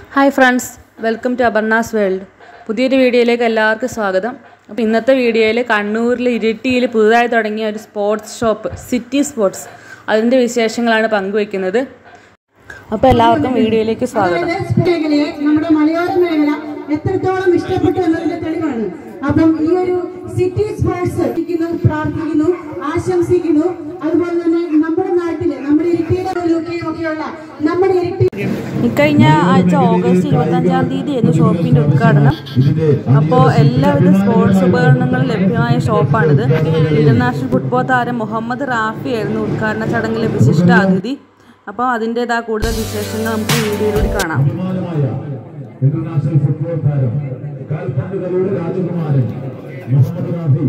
hi friends welcome to Abarna's world പുതിയൊരു വീഡിയോയിലേക്ക് എല്ലാവർക്കും സ്വാഗതം അപ്പോൾ ഇന്നത്തെ വീഡിയോയിൽ കണ്ണൂരിൽ ഇരിട്ടിയിൽ പുതുതായി തുടങ്ങിയ ഒരു സ്പോർട്സ് ഷോപ്പ് സിറ്റി സ്പോർട്സ് അതിൻ്റെ വിശേഷങ്ങളാണ് പങ്കുവയ്ക്കുന്നത് അപ്പോൾ എല്ലാവർക്കും വീഡിയോയിലേക്ക് സ്വാഗതം അതായത് മേഖലയെ നമ്മുടെ മലയോര മേഖല എത്രത്തോളം ഇഷ്ടപ്പെട്ടു എന്നതിന്റെ തെളിവാണ് അപ്പം ഈ ഒരു സിറ്റി സ്പോർട്സ് പ്രാർത്ഥിക്കുന്നു ആശംസിക്കുന്നു അതുപോലെ തന്നെ നമ്മുടെ നാട്ടില് നമ്മുടെ ഇരിട്ടിയുടെ ലുക്കിയും ഒക്കെയുള്ള നമ്മുടെ ഇരിട്ടി ഇക്കഴിഞ്ഞ ആഴ്ച ഓഗസ്റ്റ് ഇരുപത്തഞ്ചാം തീയതി ആയിരുന്നു ഷോപ്പിൻ്റെ ഉദ്ഘാടനം അപ്പോൾ എല്ലാവിധ സ്പോർട്സ് ഉപകരണങ്ങളും ലഭ്യമായ ഷോപ്പാണിത് ഇന്റർനാഷണൽ ഫുട്ബോൾ താരം മുഹമ്മദ് റാഫി ആയിരുന്നു ഉദ്ഘാടന ചടങ്ങിലെ വിശിഷ്ട അതിഥി അപ്പോൾ അതിൻ്റെതാ കൂടുതൽ വിശേഷങ്ങൾ നമുക്ക് വീഡിയോയിലൂടെ കാണാം ബഹുമാനമായ ഇന്റർനാഷണൽ ഫുട്ബോൾ താരം കാൽപന്ത് കളിയുടെ രാജകുമാരൻ Muhammad Rafi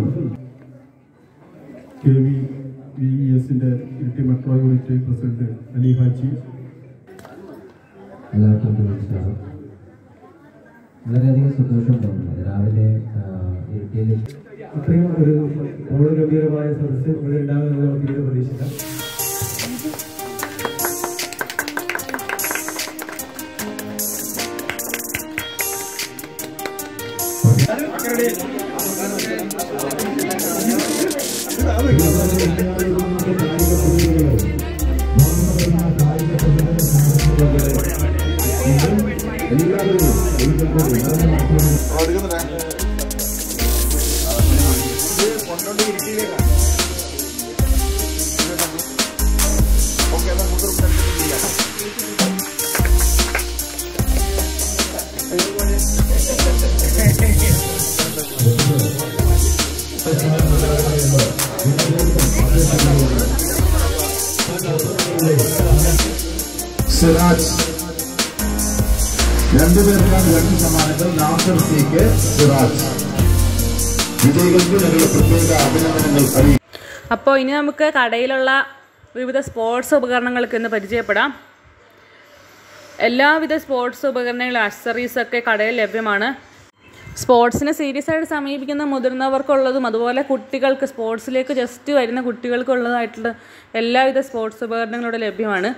K V V എസിന്റെ Iritty metro unit president Ali Haji എല്ലാവർക്കും നമസ്കാരം വളരെയധികം സന്തോഷം തോന്നുന്നത് രാവിലെ ഇരിട്ടിയിൽ അത്രയും ഒരു വളരെ ഗംഭീരമായ സദസ്സ് ഇവിടെ ഉണ്ടാകുമെന്ന് നമുക്ക് തീരെ പ്രതീക്ഷിക്കാം സിറാജ് രണ്ടുപേർക്കാണ് രണ്ട് സമ്മാനങ്ങൾ നാസർ സി കെ സിറാജ് വിജയികൾക്ക് ഞങ്ങളുടെ പ്രത്യേക അഭിനന്ദനങ്ങൾ അറിയിക്കും അപ്പോൾ ഇനി നമുക്ക് കടയിലുള്ള വിവിധ സ്പോർട്സ് ഉപകരണങ്ങൾക്ക് ഇന്ന് പരിചയപ്പെടാം എല്ലാവിധ സ്പോർട്സ് ഉപകരണങ്ങളും അക്സറീസ് ഒക്കെ കടയിൽ ലഭ്യമാണ് സ്പോർട്സിനെ സീരിയസ് ആയിട്ട് സമീപിക്കുന്ന മുതിർന്നവർക്കുള്ളതും അതുപോലെ കുട്ടികൾക്ക് സ്പോർട്സിലേക്ക് ജസ്റ്റ് വരുന്ന കുട്ടികൾക്കുള്ളതായിട്ടുള്ള എല്ലാവിധ സ്പോർട്സ് ഉപകരണങ്ങളും ഇവിടെ ലഭ്യമാണ്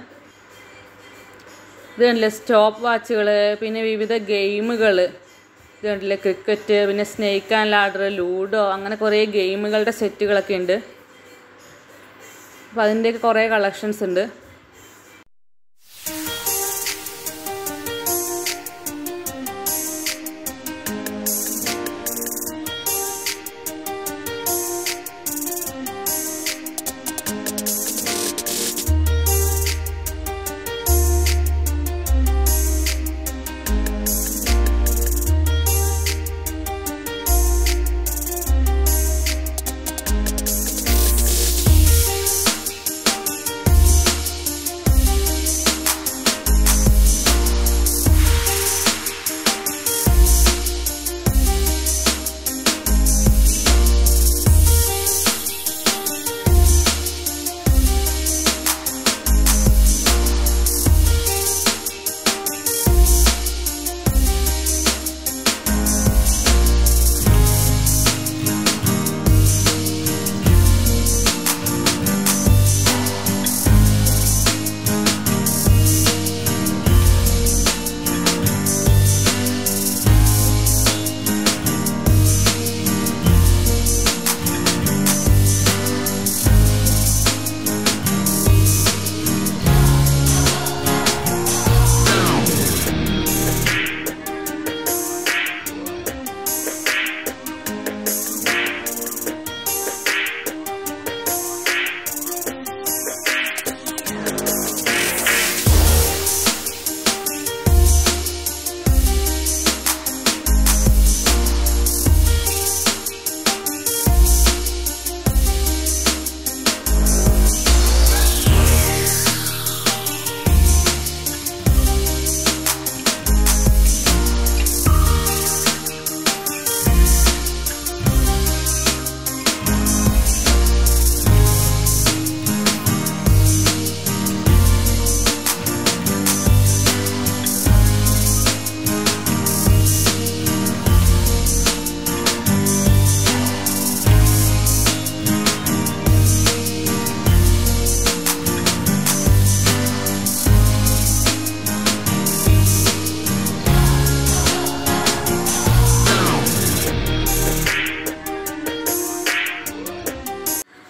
ഇത് കണ്ടില്ലേ സ്റ്റോപ്പ് വാച്ചുകൾ പിന്നെ വിവിധ ഗെയിമുകൾ ഇത് കണ്ടില്ലേ ക്രിക്കറ്റ് പിന്നെ സ്നേക്ക് ആൻഡ് ലാഡർ ലൂഡോ അങ്ങനെ കുറേ ഗെയിമുകളുടെ സെറ്റുകളൊക്കെ ഉണ്ട് അപ്പോൾ അതിൻ്റെയൊക്കെ കുറേ കളക്ഷൻസ് ഉണ്ട്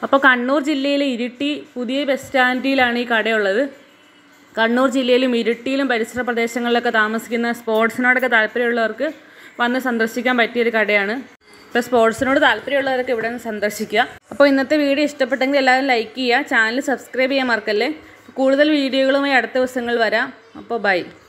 അപ്പോൾ കണ്ണൂർ ജില്ലയിലെ ഇരിട്ടി പുതിയ ബസ് സ്റ്റാൻഡിലാണ് ഈ കടയുള്ളത് കണ്ണൂർ ജില്ലയിലും ഇരിട്ടിയിലും പരിസര പ്രദേശങ്ങളിലൊക്കെ താമസിക്കുന്ന സ്പോർട്സിനോടൊക്കെ താല്പര്യമുള്ളവർക്ക് വന്ന് സന്ദർശിക്കാൻ പറ്റിയൊരു കടയാണ് ഇപ്പോൾ സ്പോർട്സിനോട് താല്പര്യമുള്ളവരൊക്കെ ഇവിടെ നിന്ന് സന്ദർശിക്കുക അപ്പോൾ ഇന്നത്തെ വീഡിയോ ഇഷ്ടപ്പെട്ടെങ്കിൽ എല്ലാവരും ലൈക്ക് ചെയ്യുക ചാനൽ സബ്സ്ക്രൈബ് ചെയ്യാൻ മറക്കല്ലേ കൂടുതൽ വീഡിയോകളുമായി അടുത്ത ദിവസങ്ങൾ വരാം അപ്പോൾ ബൈ